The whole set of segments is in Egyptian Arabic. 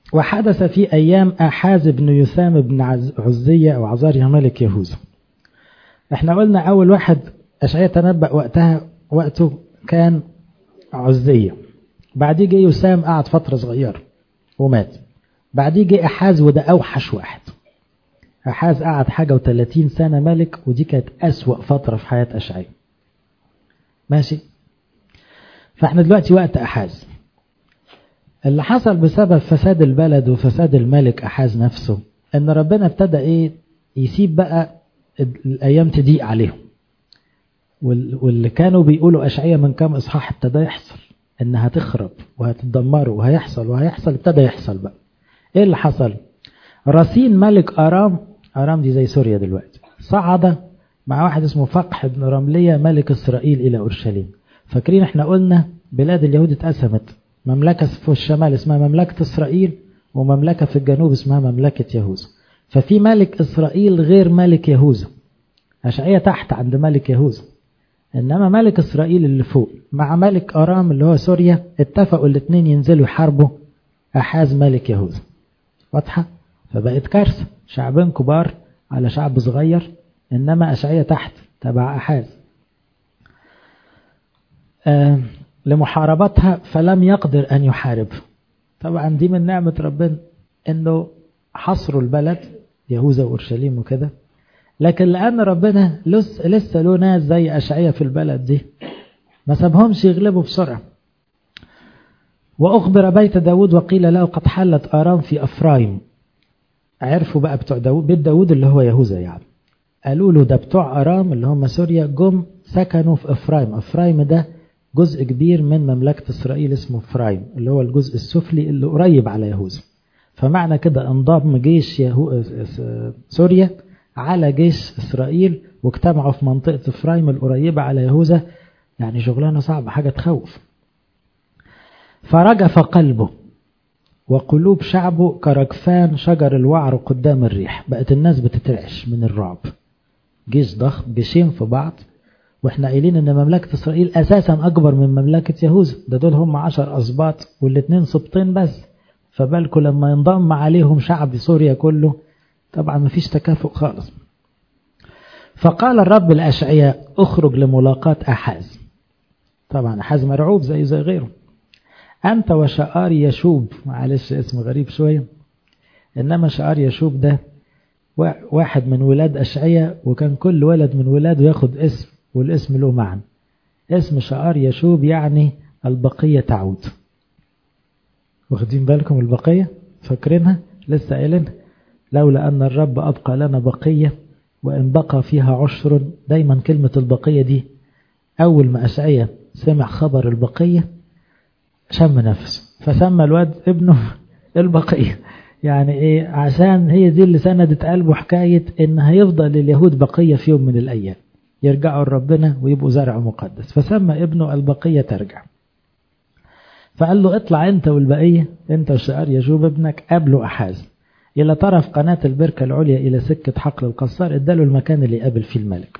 وحدث في أيام أحاز بن يثام بن عزية أو عزاريا ملك يهوذا احنا قلنا أول واحد أشعية تنبأ وقتها وقته كان عزية بعديه جه يسام قعد فترة صغيرة ومات بعديه جه أحاز وده أوحش واحد أحاز قعد حاجة وثلاثين سنة ملك ودي كانت أسوأ فترة في حياة أشعية ماشي فاحنا دلوقتي وقت أحاز اللي حصل بسبب فساد البلد وفساد الملك أحاز نفسه ان ربنا ابتدى ايه يسيب بقى الايام تضيق عليهم واللي كانوا بيقولوا أشعية من كام إصحاح ابتدى يحصل إنها تخرب وهتدمر وهيحصل وهيحصل ابتدى يحصل بقى إيه اللي حصل رصين ملك أرام أرام دي زي سوريا دلوقتي صعد مع واحد اسمه فقح بن رملية ملك إسرائيل إلى أورشليم فاكرين احنا قلنا بلاد اليهود اتقسمت مملكة في الشمال اسمها مملكة إسرائيل ومملكة في الجنوب اسمها مملكة يهوذا ففي ملك إسرائيل غير ملك يهوذا أشعية تحت عند ملك يهوذا إنما ملك إسرائيل اللي فوق مع ملك أرام اللي هو سوريا اتفقوا الاثنين ينزلوا يحاربوا أحاز ملك يهوذا واضحة فبقت كارثة شعبين كبار على شعب صغير إنما أشعية تحت تبع أحاز آه لمحاربتها فلم يقدر أن يحارب طبعا دي من نعمة ربنا إنه حصروا البلد يهوذا وأورشليم وكده لكن لأن ربنا لسه, لسه له ناس زي أشعية في البلد دي ما سابهمش يغلبوا بسرعة وأخبر بيت داود وقيل له قد حلت آرام في أفرايم عرفوا بقى بتوع داود بيت داود اللي هو يهوذا يعني قالوا له ده بتوع أرام اللي هم سوريا جم سكنوا في أفرايم أفرايم ده جزء كبير من مملكة إسرائيل اسمه أفرايم اللي هو الجزء السفلي اللي قريب على يهوذا فمعنى كده انضم جيش يهو... سوريا على جيش إسرائيل واجتمعوا في منطقة إفرايم القريبة على يهوذا يعني شغلانة صعبة حاجة تخوف فرجف قلبه وقلوب شعبه كرجفان شجر الوعر قدام الريح بقت الناس بتترعش من الرعب جيش ضخم جيشين في بعض واحنا قايلين ان مملكة اسرائيل اساسا اكبر من مملكة يهوذا ده دول هم عشر اسباط والاثنين سبطين بس فبالكم لما ينضم عليهم شعب سوريا كله طبعا ما فيش تكافؤ خالص فقال الرب الأشعياء اخرج لملاقاة أحاز طبعا أحاز مرعوب زي زي غيره أنت وشعار يشوب معلش اسم غريب شوية إنما شعار يشوب ده واحد من ولاد أشعية وكان كل ولد من ولاده ياخد اسم والاسم له معنى اسم شعار يشوب يعني البقية تعود واخدين بالكم البقية فاكرينها لسه قايلينها لولا أن الرب أبقى لنا بقية وإن بقى فيها عشر دايما كلمة البقية دي أول ما أشعية سمع خبر البقية شم نفسه فسمى الواد ابنه البقية يعني إيه عشان هي دي اللي سندت قلبه حكاية إن هيفضل اليهود بقية في يوم من الأيام يرجعوا لربنا ويبقوا زرع مقدس فسمى ابنه البقية ترجع فقال له اطلع انت والبقية انت وشعار يجوب ابنك قابله أحاز إلى طرف قناة البركة العليا إلى سكة حقل القصار اداله المكان اللي يقابل فيه الملك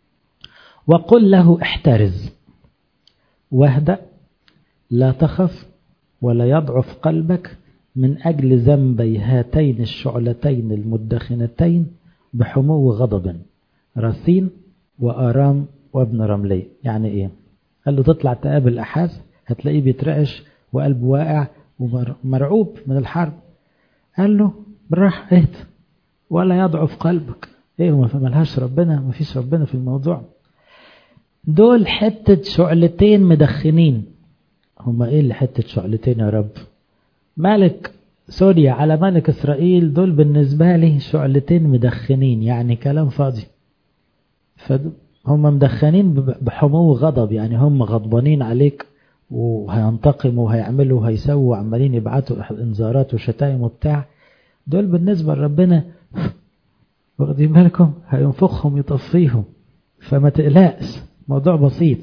وقل له احترز واهدأ لا تخف ولا يضعف قلبك من أجل ذنبي هاتين الشعلتين المدخنتين بحمو غضب رصين وآرام وابن رملي يعني إيه قال له تطلع تقابل أحاز هتلاقيه بيترعش وقلبه واقع ومرعوب من الحرب قال له بالراحة اهد ولا يضعف قلبك ايه ما ملهاش ربنا ما فيش ربنا في الموضوع دول حتة شعلتين مدخنين هما ايه اللي حتة شعلتين يا رب ملك سوريا على ملك اسرائيل دول بالنسبة لي شعلتين مدخنين يعني كلام فاضي فهم مدخنين بحمو غضب يعني هم غضبانين عليك وهينتقموا وهيعملوا وهيسووا عمالين يبعتوا انذارات وشتايم وبتاع دول بالنسبة لربنا واخدين بالكم هينفخهم يطفيهم فما تقلقش موضوع بسيط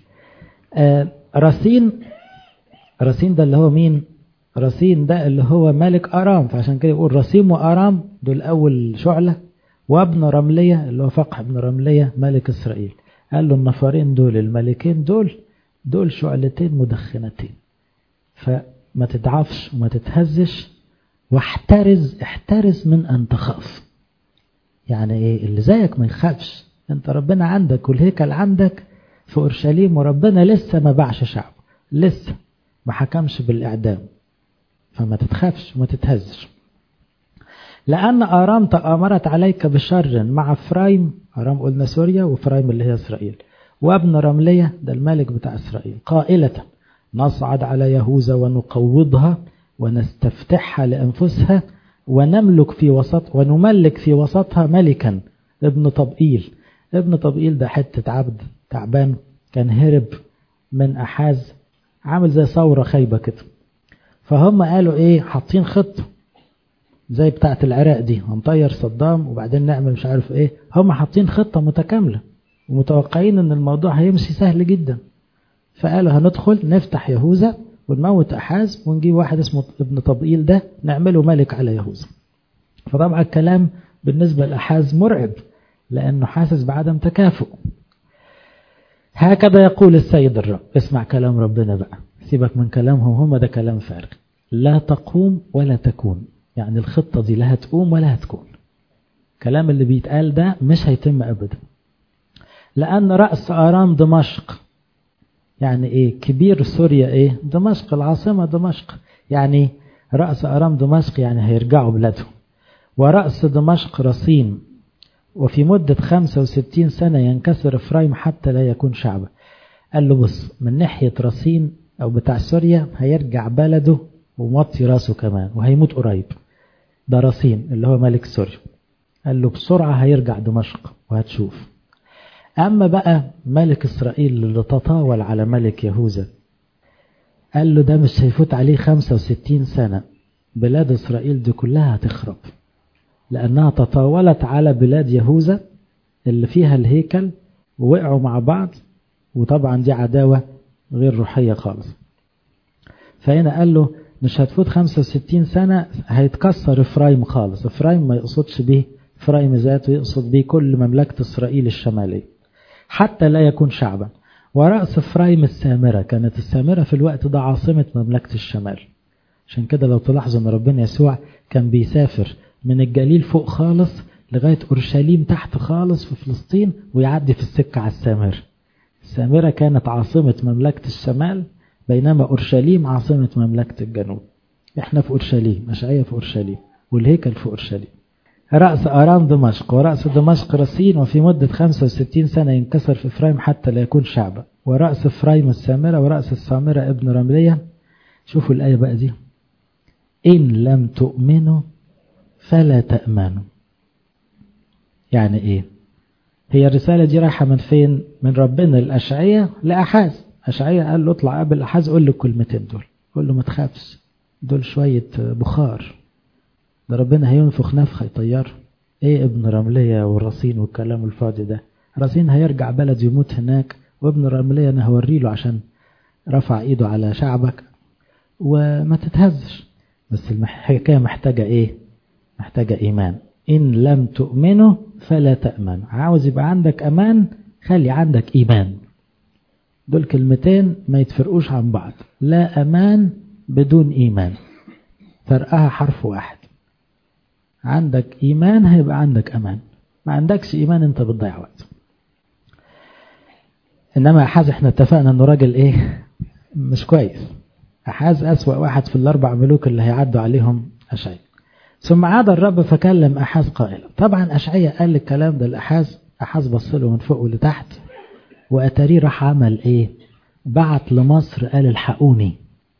آه رصين رصين ده اللي هو مين رصين ده اللي هو ملك أرام فعشان كده يقول رصيم وأرام دول أول شعلة وابن رملية اللي هو فقح ابن رملية ملك إسرائيل قال له النفرين دول الملكين دول دول شعلتين مدخنتين فما تضعفش وما تتهزش واحترز احترز من أن تخاف يعني ايه اللي زيك ما يخافش انت ربنا عندك والهيكل عندك في أورشليم وربنا لسه ما باعش شعبه لسه ما حكمش بالإعدام فما تتخافش وما تتهزش لأن آرام تآمرت عليك بشر مع فرايم آرام قلنا سوريا وفرايم اللي هي إسرائيل وابن رملية ده الملك بتاع إسرائيل قائلة نصعد على يهوذا ونقوضها ونستفتحها لأنفسها ونملك في وسط ونملك في وسطها ملكا ابن طبئيل ابن طبئيل ده حتة عبد تعبان كان هرب من أحاز عامل زي ثورة خايبة كده فهم قالوا ايه حاطين خطة زي بتاعة العراق دي هنطير صدام وبعدين نعمل مش عارف ايه هم حاطين خطة متكاملة ومتوقعين ان الموضوع هيمشي سهل جدا فقالوا هندخل نفتح يهوذا ونموت أحاز ونجيب واحد اسمه ابن طبئيل ده نعمله ملك على يهوذا فطبعا الكلام بالنسبة لأحاز مرعب لأنه حاسس بعدم تكافؤ هكذا يقول السيد الرب اسمع كلام ربنا بقى سيبك من كلامهم هم ده كلام فارغ لا تقوم ولا تكون يعني الخطة دي لا هتقوم ولا هتكون كلام اللي بيتقال ده مش هيتم أبدا لأن رأس آرام دمشق يعني إيه كبير سوريا إيه دمشق العاصمة دمشق يعني رأس آرام دمشق يعني هيرجعوا بلادهم ورأس دمشق رصين وفي مدة 65 سنة ينكسر إفرايم حتى لا يكون شعبا قال له بص من ناحية رصين أو بتاع سوريا هيرجع بلده وموطي راسه كمان وهيموت قريب ده رصين اللي هو ملك سوريا قال له بسرعة هيرجع دمشق وهتشوف أما بقى ملك إسرائيل اللي تطاول على ملك يهوذا قال له ده مش هيفوت عليه 65 سنة بلاد إسرائيل دي كلها هتخرب لأنها تطاولت على بلاد يهوذا اللي فيها الهيكل ووقعوا مع بعض وطبعا دي عداوة غير روحية خالص فهنا قال له مش هتفوت 65 سنة هيتكسر إفرايم خالص إفرايم ما يقصدش به إفرايم ذاته يقصد به كل مملكة إسرائيل الشمالية حتى لا يكون شعبا ورأس إفرايم السامرة كانت السامرة في الوقت ده عاصمة مملكة الشمال عشان كده لو تلاحظوا أن ربنا يسوع كان بيسافر من الجليل فوق خالص لغاية أورشليم تحت خالص في فلسطين ويعدي في السكة على السامرة السامرة كانت عاصمة مملكة الشمال بينما أورشليم عاصمة مملكة الجنوب احنا في أورشليم أشعية في أورشليم والهيكل في أورشليم رأس أرام دمشق ورأس دمشق رصين وفي مدة 65 سنة ينكسر في إفرايم حتى لا يكون شعبا ورأس إفرايم السامرة ورأس السامرة ابن رملية شوفوا الآية بقى دي إن لم تؤمنوا فلا تأمنوا يعني إيه هي الرسالة دي رايحة من فين من ربنا الأشعية لأحاز أشعية قال له اطلع قبل أحاز قول له الكلمتين دول قول له ما تخافش دول شوية بخار ده ربنا هينفخ نفخة يطير ايه ابن رملية والرصين والكلام الفاضي ده رصين هيرجع بلد يموت هناك وابن رملية انا هوري له عشان رفع ايده على شعبك وما تتهزش بس الحكاية محتاجة ايه محتاجة ايمان ان لم تؤمنوا فلا تأمن عاوز يبقى عندك امان خلي عندك ايمان دول كلمتين ما يتفرقوش عن بعض لا امان بدون ايمان فرقها حرف واحد عندك إيمان هيبقى عندك أمان ما عندكش إيمان أنت بتضيع وقت إنما أحاز إحنا اتفقنا أنه راجل إيه مش كويس أحاز أسوأ واحد في الأربع ملوك اللي هيعدوا عليهم أشعية ثم عاد الرب فكلم أحاز قائلا طبعا أشعية قال الكلام ده لأحاز أحاز بص له من فوق لتحت وأتاريه راح عمل إيه بعت لمصر قال الحقوني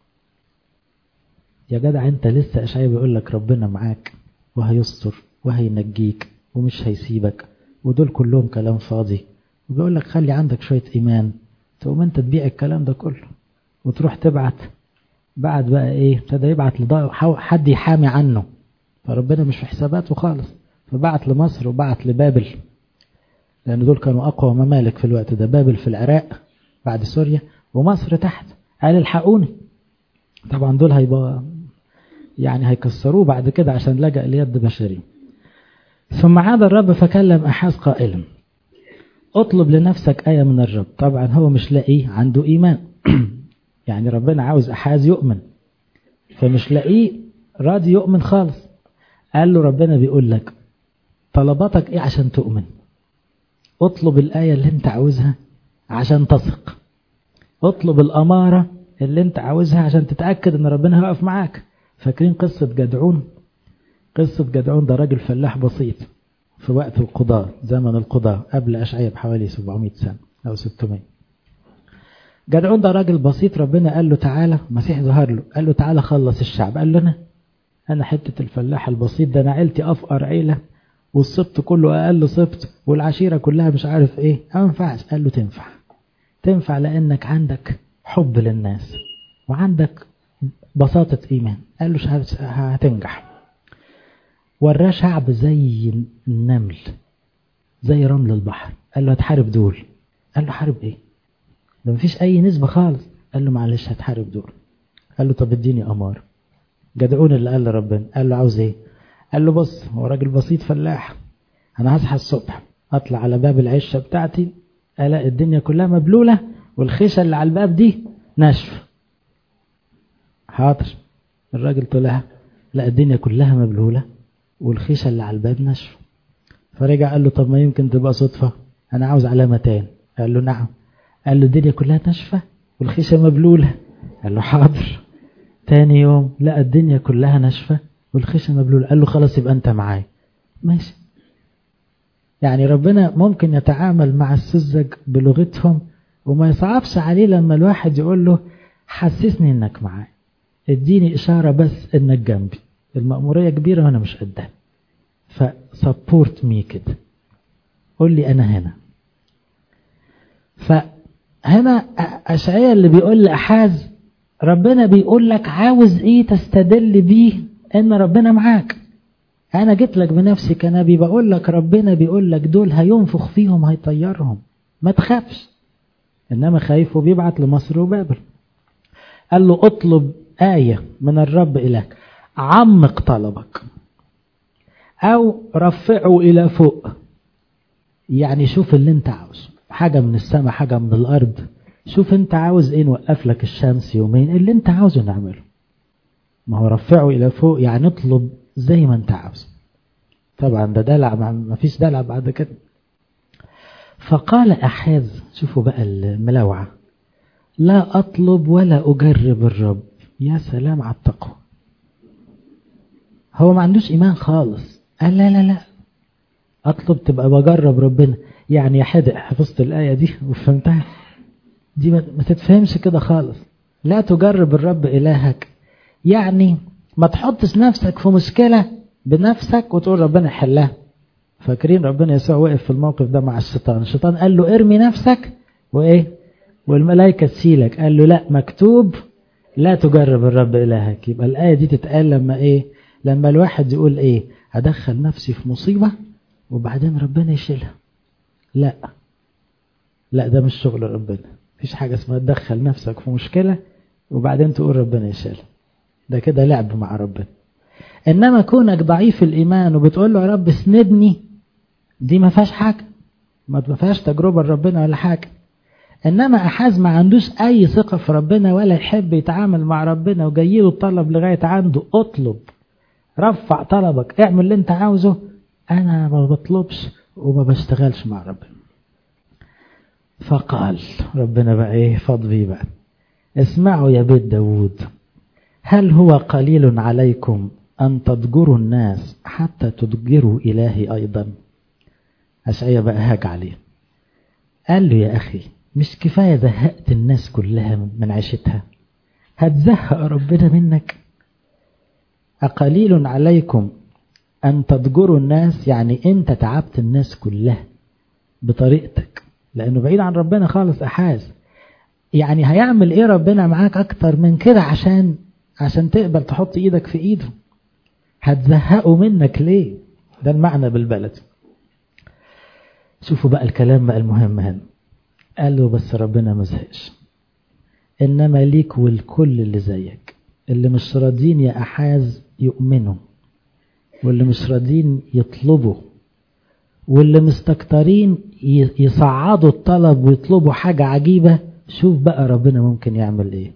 يا جدع أنت لسه أشعية بيقول لك ربنا معاك وهيستر وهينجيك ومش هيسيبك ودول كلهم كلام فاضي وبيقول لك خلي عندك شوية إيمان تقوم أنت تبيع الكلام ده كله وتروح تبعت بعد بقى إيه ابتدى يبعت لضاء حد يحامي عنه فربنا مش في حساباته خالص فبعت لمصر وبعت لبابل لأن دول كانوا أقوى ممالك في الوقت ده بابل في العراق بعد سوريا ومصر تحت قال الحقوني طبعا دول هيبقى يعني هيكسروه بعد كده عشان لجأ ليد بشري ثم عاد الرب فكلم أحاز قائلا اطلب لنفسك آية من الرب طبعا هو مش لاقيه عنده إيمان يعني ربنا عاوز أحاز يؤمن فمش لاقيه راضي يؤمن خالص قال له ربنا بيقول لك طلباتك ايه عشان تؤمن اطلب الآية اللي انت عاوزها عشان تثق اطلب الأمارة اللي انت عاوزها عشان تتأكد ان ربنا هيقف معاك فاكرين قصة جدعون قصة جدعون ده راجل فلاح بسيط في وقت القضاء زمن القضاء قبل أشعية بحوالي 700 سنة أو 600 جدعون ده راجل بسيط ربنا قال له تعالى المسيح ظهر له قال له تعالى خلص الشعب قال له أنا أنا حتة الفلاح البسيط ده أنا عيلتي أفقر عيلة والسبط كله أقل سبط والعشيرة كلها مش عارف إيه ما ينفعش قال له تنفع تنفع لأنك عندك حب للناس وعندك بساطة إيمان قال له هتنجح وراه شعب زي النمل زي رمل البحر قال له هتحارب دول قال له حارب ايه ده مفيش اي نسبة خالص قال له معلش هتحارب دول قال له طب اديني امار جدعون اللي قال لربنا قال له عاوز ايه قال له بص هو راجل بسيط فلاح انا هصحى الصبح اطلع على باب العشه بتاعتي الاقي الدنيا كلها مبلوله والخيشه اللي على الباب دي ناشفه حاضر الراجل طلع لقى الدنيا كلها مبلوله والخيشه اللي على الباب ناشفه فرجع قال له طب ما يمكن تبقى صدفه انا عاوز علامتين قال له نعم قال له الدنيا كلها ناشفه والخيشه مبلوله قال له حاضر تاني يوم لقى الدنيا كلها ناشفه والخيشه مبلوله قال له خلاص يبقى انت معايا ماشي يعني ربنا ممكن يتعامل مع السذج بلغتهم وما يصعبش عليه لما الواحد يقول له حسسني انك معايا اديني اشاره بس انك جنبي المأمورية كبيرة وانا مش قدها فسبورت مي كده قول لي انا هنا فهنا اشعياء اللي بيقول لأحاز ربنا بيقول لك عاوز ايه تستدل بيه ان ربنا معاك انا جيت لك بنفسي كنبي بقول لك ربنا بيقول لك دول هينفخ فيهم هيطيرهم ما تخافش انما خايف وبيبعت لمصر وبابل قال له اطلب آية من الرب إليك عمق طلبك أو رفعه إلى فوق يعني شوف اللي انت عاوزه حاجة من السماء حاجة من الأرض شوف انت عاوز ايه نوقف لك الشمس يومين اللي انت عاوزه نعمله ما هو رفعه إلى فوق يعني اطلب زي ما انت عاوز طبعا ده دلع ما فيش دلع بعد كده فقال أحاز شوفوا بقى الملوعة لا أطلب ولا أجرب الرب يا سلام على التقوى هو ما عندوش إيمان خالص قال لا لا لا أطلب تبقى بجرب ربنا يعني يا حدق حفظت الآية دي وفهمتها دي ما تتفهمش كده خالص لا تجرب الرب إلهك يعني ما تحطش نفسك في مشكلة بنفسك وتقول ربنا يحلها فاكرين ربنا يسوع وقف في الموقف ده مع الشيطان الشيطان قال له ارمي نفسك وايه والملائكة تسيلك قال له لا مكتوب لا تجرب الرب إلهك يبقى الآية دي تتقال لما ايه لما الواحد يقول ايه هدخل نفسي في مصيبة وبعدين ربنا يشيلها لا لا ده مش شغل ربنا مفيش حاجة اسمها تدخل نفسك في مشكلة وبعدين تقول ربنا يشيلها ده كده لعب مع ربنا انما كونك ضعيف الايمان وبتقول له يا رب اسندني دي ما فيهاش حاجه ما فيهاش تجربه لربنا ولا حاجه انما احاز ما عندوش اي ثقه في ربنا ولا يحب يتعامل مع ربنا وجاي له الطلب لغايه عنده اطلب رفع طلبك اعمل اللي انت عاوزه انا ما بطلبش وما بشتغلش مع ربنا فقال ربنا بقى ايه فاض بيه بقى اسمعوا يا بيت داوود هل هو قليل عليكم أن تضجروا الناس حتى تضجروا إلهي أيضا أشعية بقى هاج عليه قال له يا أخي مش كفاية زهقت الناس كلها من عيشتها هتزهق ربنا منك أقليل عليكم أن تضجروا الناس يعني أنت تعبت الناس كلها بطريقتك لأنه بعيد عن ربنا خالص أحاز يعني هيعمل إيه ربنا معاك أكتر من كده عشان عشان تقبل تحط إيدك في إيده هتزهقوا منك ليه ده المعنى بالبلد شوفوا بقى الكلام بقى المهم هنا قال له بس ربنا ما زهقش انما ليك والكل اللي زيك اللي مش راضين يا احاز يؤمنوا واللي مش راضين يطلبوا واللي مستكترين يصعدوا الطلب ويطلبوا حاجة عجيبة شوف بقى ربنا ممكن يعمل ايه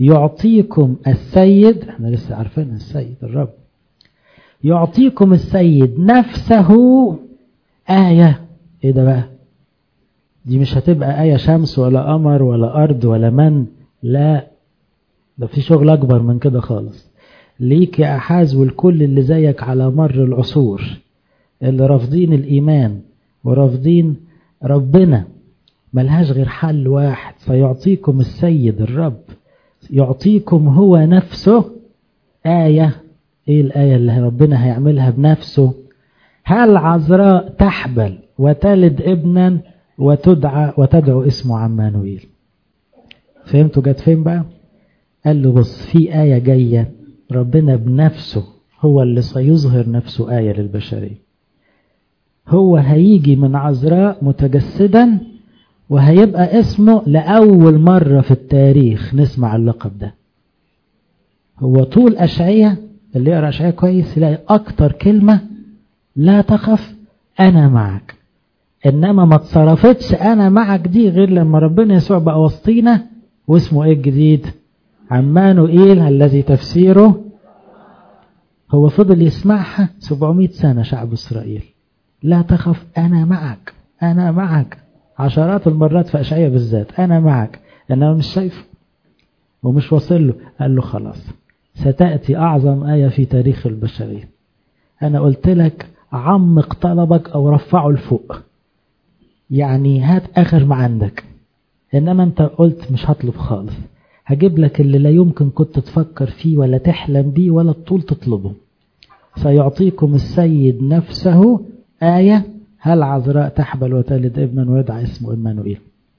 يعطيكم السيد احنا لسه عارفين السيد الرب يعطيكم السيد نفسه آية ايه ده بقى دي مش هتبقى آية شمس ولا قمر ولا أرض ولا من لا ده في شغل أكبر من كده خالص ليك يا أحاز والكل اللي زيك على مر العصور اللي رافضين الإيمان ورافضين ربنا ملهاش غير حل واحد فيعطيكم السيد الرب يعطيكم هو نفسه آية إيه الآية اللي ربنا هيعملها بنفسه هل عذراء تحبل وتلد ابنا وتدعى وتدعو اسمه عمانويل فهمتوا جت فين بقى قال له بص في آية جاية ربنا بنفسه هو اللي سيظهر نفسه آية للبشرية هو هيجي من عذراء متجسدا وهيبقى اسمه لأول مرة في التاريخ نسمع اللقب ده هو طول أشعية اللي يقرأ أشعية كويس يلاقي أكتر كلمة لا تخف أنا معك إنما ما اتصرفتش أنا معك دي غير لما ربنا يسوع بقى وسطينا واسمه إيه الجديد عمانوئيل الذي تفسيره هو فضل يسمعها 700 سنة شعب إسرائيل لا تخف أنا معك أنا معك عشرات المرات في أشعية بالذات أنا معك أنا مش شايفه ومش واصل له قال له خلاص ستأتي أعظم آية في تاريخ البشرية أنا قلت لك عمق طلبك أو رفعه لفوق يعني هات آخر ما عندك إنما أنت قلت مش هطلب خالص هجيب لك اللي لا يمكن كنت تفكر فيه ولا تحلم بيه ولا تطول تطلبه سيعطيكم السيد نفسه آية هل عذراء تحبل وتلد ابنا ويدعى اسمه إمانوئيل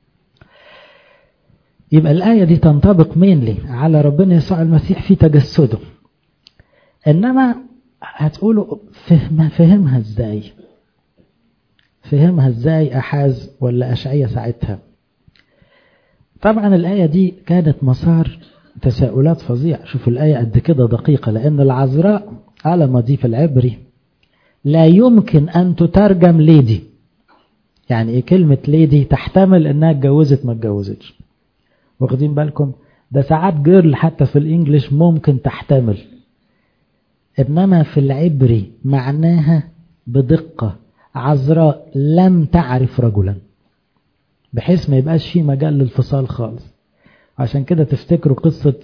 يبقى الآية دي تنطبق مينلي على ربنا يسوع المسيح في تجسده إنما هتقولوا فهم فهمها ازاي فهمها ازاي أحاز ولا أشعية ساعتها طبعا الآية دي كانت مسار تساؤلات فظيعة شوفوا الآية قد كده دقيقة لأن العذراء على ما دي في العبري لا يمكن أن تترجم ليدي يعني إيه كلمة ليدي تحتمل أنها اتجوزت ما اتجوزتش واخدين بالكم ده ساعات جيرل حتى في الإنجليش ممكن تحتمل إنما في العبري معناها بدقة عذراء لم تعرف رجلا بحيث ما يبقاش في مجال للفصال خالص عشان كده تفتكروا قصة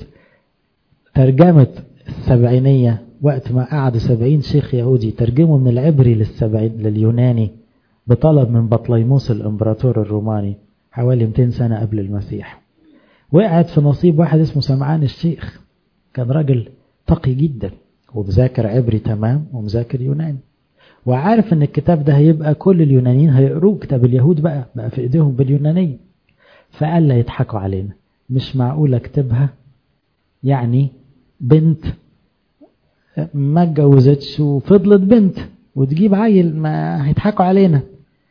ترجمة السبعينية وقت ما قعد سبعين شيخ يهودي ترجموا من العبري للسبعين لليوناني بطلب من بطليموس الامبراطور الروماني حوالي 200 سنة قبل المسيح وقعت في نصيب واحد اسمه سمعان الشيخ كان راجل تقي جدا ومذاكر عبري تمام ومذاكر يوناني وعارف ان الكتاب ده هيبقى كل اليونانيين هيقروه كتاب اليهود بقى بقى في ايديهم باليونانية فقال لا يضحكوا علينا مش معقول اكتبها يعني بنت ما اتجوزتش وفضلت بنت وتجيب عيل ما هيضحكوا علينا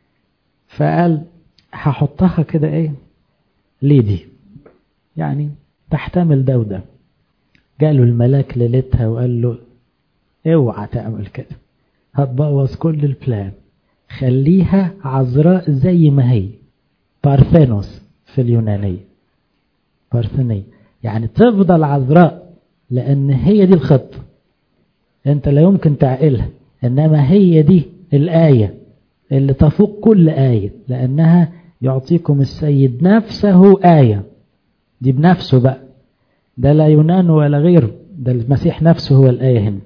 فقال هحطها كده ايه ليدي يعني تحتمل ده وده جاله الملاك ليلتها وقال له اوعى تعمل كده هتبوظ كل البلان خليها عذراء زي ما هي بارثينوس في اليونانية بارثينية يعني تفضل عذراء لأن هي دي الخطة أنت لا يمكن تعقلها إنما هي دي الآية اللي تفوق كل آية لأنها يعطيكم السيد نفسه آية دي بنفسه بقى ده لا يونان ولا غيره ده المسيح نفسه هو الآية هنا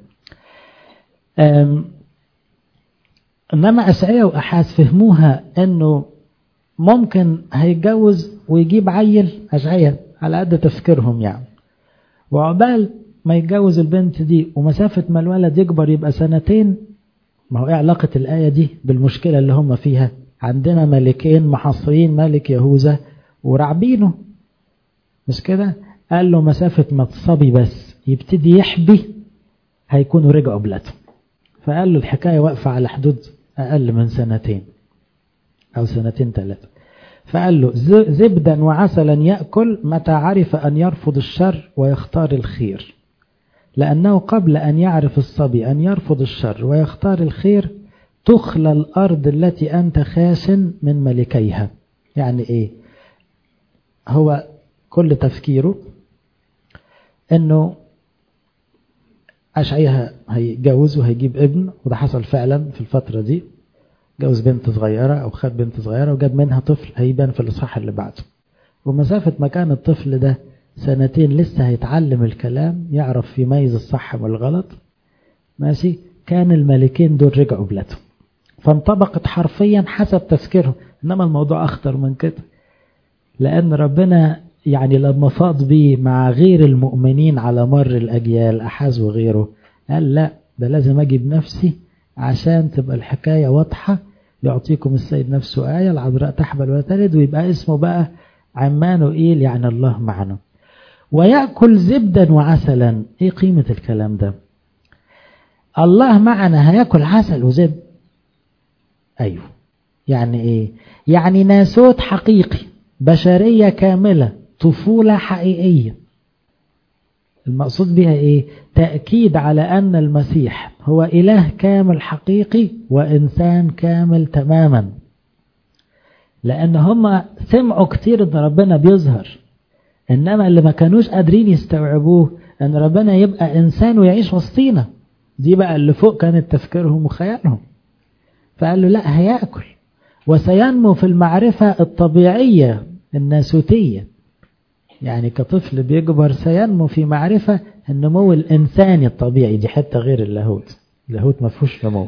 إنما أسعية وأحاس فهموها أنه ممكن هيتجوز ويجيب عيل أشعية على قد تفكيرهم يعني وعقبال ما يتجوز البنت دي ومسافة ما الولد يكبر يبقى سنتين ما هو ايه علاقة الآية دي بالمشكلة اللي هم فيها عندنا ملكين محاصرين ملك يهوذا ورعبينه مش كده قال له مسافة ما الصبي بس يبتدي يحبي هيكونوا رجعوا بلادهم فقال له الحكاية واقفة على حدود أقل من سنتين أو سنتين ثلاثة فقال له زبدا وعسلا يأكل متى عرف أن يرفض الشر ويختار الخير لأنه قبل أن يعرف الصبي أن يرفض الشر ويختار الخير تخلى الأرض التي أنت خاشن من ملكيها يعني إيه هو كل تفكيره انه أشعيها هيتجوز وهيجيب ابن وده حصل فعلا في الفترة دي جوز بنت صغيرة أو خد بنت صغيرة وجاب منها طفل هيبان في الإصحاح اللي بعده ومسافة مكان الطفل ده سنتين لسه هيتعلم الكلام يعرف يميز الصح من الغلط ماشي كان الملكين دول رجعوا بلادهم فانطبقت حرفيا حسب تفكيرهم إنما الموضوع أخطر من كده لأن ربنا يعني لما فاض بيه مع غير المؤمنين على مر الأجيال أحاز وغيره قال لا ده لازم أجي بنفسي عشان تبقى الحكاية واضحة يعطيكم السيد نفسه آية العذراء تحبل وتلد ويبقى اسمه بقى عمانوئيل يعني الله معنا ويأكل زبدا وعسلا ايه قيمة الكلام ده الله معنا هياكل عسل وزبد ايوه يعني ايه يعني ناسوت حقيقي بشرية كاملة طفولة حقيقية المقصود بها ايه تأكيد على ان المسيح هو اله كامل حقيقي وانسان كامل تماما لان هم سمعوا كتير ان ربنا بيظهر انما اللي ما كانوش قادرين يستوعبوه ان ربنا يبقى انسان ويعيش وسطينا دي بقى اللي فوق كانت تفكيرهم وخيالهم فقال له لا هياكل وسينمو في المعرفة الطبيعية الناسوتية يعني كطفل بيكبر سينمو في معرفة النمو الإنساني الطبيعي دي حتى غير اللاهوت اللاهوت ما فيهوش نمو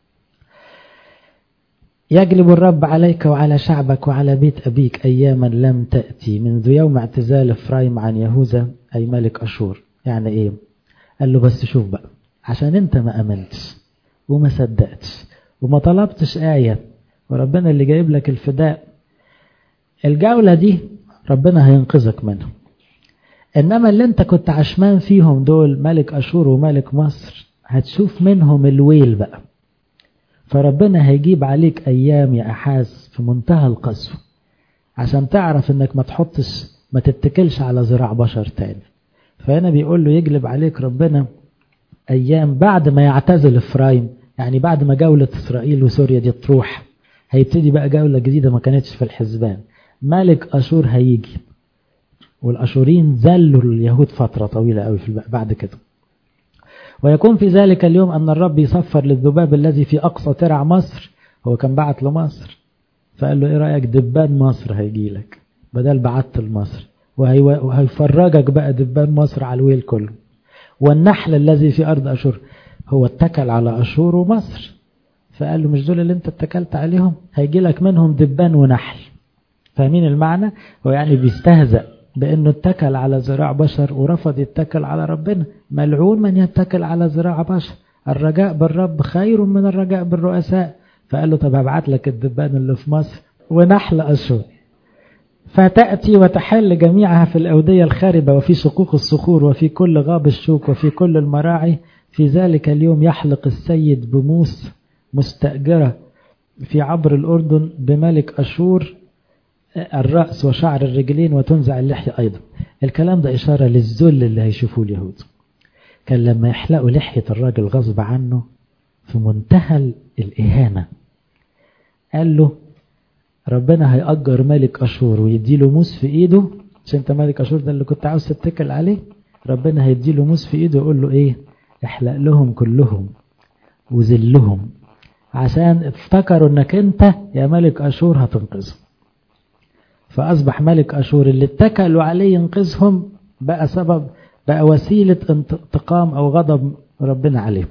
يجلب الرب عليك وعلى شعبك وعلى بيت أبيك أياما لم تأتي منذ يوم اعتزال إفرايم عن يهوذا أي ملك أشور يعني إيه قال له بس شوف بقى عشان أنت ما أمنتش وما صدقتش وما طلبتش آية وربنا اللي جايب لك الفداء الجولة دي ربنا هينقذك منهم إنما اللي أنت كنت عشمان فيهم دول ملك أشور وملك مصر هتشوف منهم الويل بقى فربنا هيجيب عليك أيام يا أحاس في منتهى القسوة عشان تعرف إنك ما تحطش ما تتكلش على ذراع بشر تاني فهنا بيقول له يجلب عليك ربنا أيام بعد ما يعتزل إفرايم يعني بعد ما جولة إسرائيل وسوريا دي تروح هيبتدي بقى جولة جديدة ما كانتش في الحسبان ملك أشور هيجي والأشورين ذلوا اليهود فترة طويلة قوي في بعد كده ويكون في ذلك اليوم أن الرب يصفر للذباب الذي في أقصى ترع مصر هو كان بعت لمصر فقال له إيه رأيك دبان مصر هيجي لك بدل بعت لمصر وهيفرجك بقى دبان مصر على الويل كله والنحل الذي في أرض أشور هو اتكل على أشور ومصر فقال له مش دول اللي انت اتكلت عليهم هيجي لك منهم دبان ونحل فاهمين المعنى هو يعني بيستهزأ بأنه اتكل على ذراع بشر ورفض يتكل على ربنا ملعون من يتكل على ذراع بشر الرجاء بالرب خير من الرجاء بالرؤساء فقال له طب هبعت لك الدبان اللي في مصر ونحل أشهر فتأتي وتحل جميعها في الأودية الخاربة وفي شقوق الصخور وفي كل غاب الشوك وفي كل المراعي في ذلك اليوم يحلق السيد بموس مستأجرة في عبر الأردن بملك أشور الرأس وشعر الرجلين وتنزع اللحية أيضا الكلام ده إشارة للذل اللي هيشوفوه اليهود كان لما يحلقوا لحية الراجل غصب عنه في منتهى الإهانة قال له ربنا هيأجر ملك أشور ويديله موس في إيده مش أنت ملك أشور ده اللي كنت عاوز تتكل عليه ربنا هيديله موس في إيده ويقول له إيه احلق لهم كلهم وذلهم عشان افتكروا انك انت يا ملك اشور هتنقذهم فاصبح ملك اشور اللي اتكلوا عليه ينقذهم بقى سبب بقى وسيلة انتقام او غضب ربنا عليهم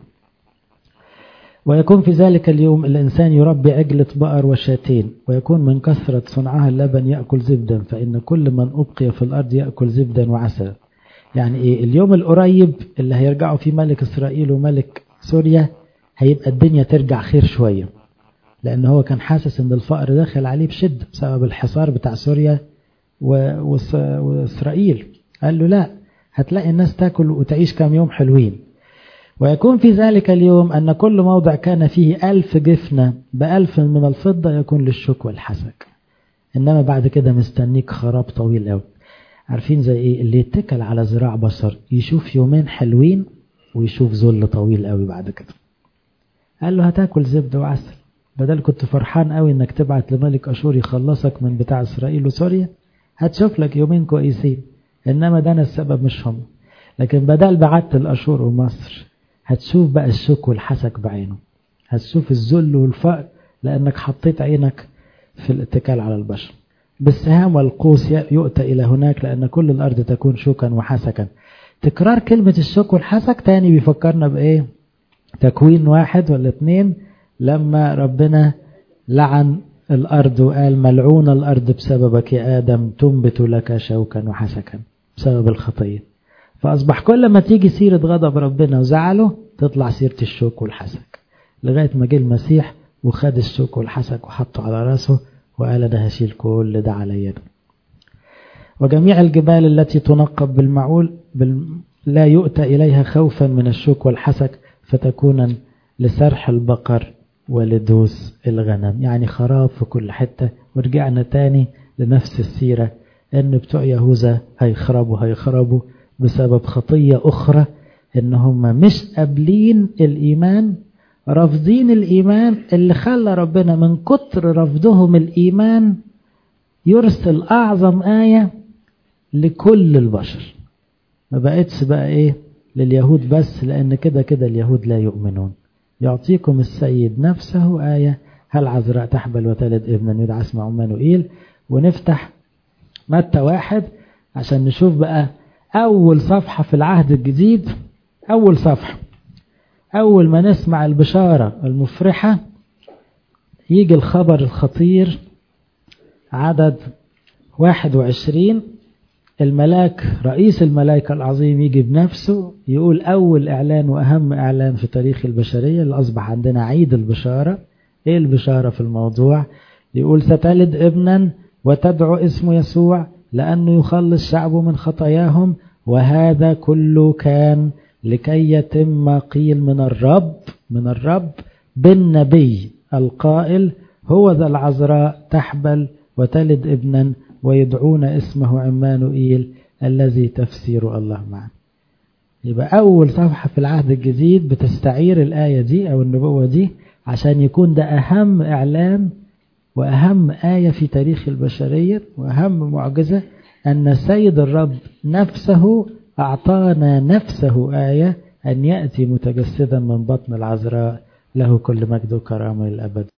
ويكون في ذلك اليوم الإنسان يربي عجلة بقر وشاتين ويكون من كثرة صنعها اللبن يأكل زبدا فإن كل من أبقي في الأرض يأكل زبدا وعسل يعني إيه اليوم القريب اللي هيرجعوا فيه ملك إسرائيل وملك سوريا هيبقى الدنيا ترجع خير شوية لأن هو كان حاسس أن الفقر داخل عليه بشدة بسبب الحصار بتاع سوريا وإسرائيل قال له لا هتلاقي الناس تاكل وتعيش كام يوم حلوين ويكون في ذلك اليوم أن كل موضع كان فيه ألف جفنة بألف من الفضة يكون للشك والحسك إنما بعد كده مستنيك خراب طويل قوي عارفين زي إيه اللي يتكل على ذراع بشر يشوف يومين حلوين ويشوف ذل طويل قوي بعد كده قال له هتاكل زبدة وعسل بدل كنت فرحان قوي انك تبعت لملك اشور يخلصك من بتاع اسرائيل وسوريا هتشوف لك يومين كويسين انما ده انا السبب مش هم لكن بدل بعت الأشور ومصر هتشوف بقى الشوك والحسك بعينه هتشوف الذل والفقر لأنك حطيت عينك في الاتكال على البشر بالسهام والقوس يؤتى إلى هناك لأن كل الأرض تكون شوكا وحسكا تكرار كلمة الشوك والحسك تاني بيفكرنا بإيه تكوين واحد ولا اتنين لما ربنا لعن الأرض وقال ملعون الأرض بسببك يا آدم تنبت لك شوكا وحسكا بسبب الخطية فأصبح كل ما تيجي سيرة غضب ربنا وزعله تطلع سيرة الشوك والحسك لغاية ما جه المسيح وخد الشوك والحسك وحطه على راسه وقال أنا هشيل كل ده عليا وجميع الجبال التي تنقب بالمعول بال... لا يؤتى إليها خوفا من الشوك والحسك فتكون لسرح البقر ولدوس الغنم يعني خراب في كل حتة ورجعنا تاني لنفس السيرة ان بتوع يهوذا هيخربوا هيخربوا بسبب خطية أخرى ان هم مش قابلين الإيمان رافضين الإيمان اللي خلى ربنا من كتر رفضهم الإيمان يرسل أعظم آية لكل البشر ما بقتش بقى إيه لليهود بس لأن كده كده اليهود لا يؤمنون يعطيكم السيد نفسه آية هل عذراء تحبل وتلد ابنا يدعى اسمه عمانوئيل ونفتح متى واحد عشان نشوف بقى أول صفحة في العهد الجديد أول صفحة أول ما نسمع البشارة المفرحة يجي الخبر الخطير عدد 21 الملاك رئيس الملائكة العظيم يجي بنفسه يقول أول إعلان وأهم إعلان في تاريخ البشرية اللي أصبح عندنا عيد البشارة إيه البشارة في الموضوع يقول ستلد ابنا وتدعو اسمه يسوع لأنه يخلص شعبه من خطاياهم وهذا كله كان لكي يتم ما قيل من الرب من الرب بالنبي القائل هو ذا العذراء تحبل وتلد ابنا ويدعون اسمه عمانوئيل الذي تفسير الله معنا يبقى أول صفحة في العهد الجديد بتستعير الآية دي أو النبوة دي عشان يكون ده أهم إعلان وأهم آية في تاريخ البشرية وأهم معجزة أن السيد الرب نفسه أعطانا نفسه آية أن يأتي متجسدا من بطن العذراء له كل مجد وكرامة للأبد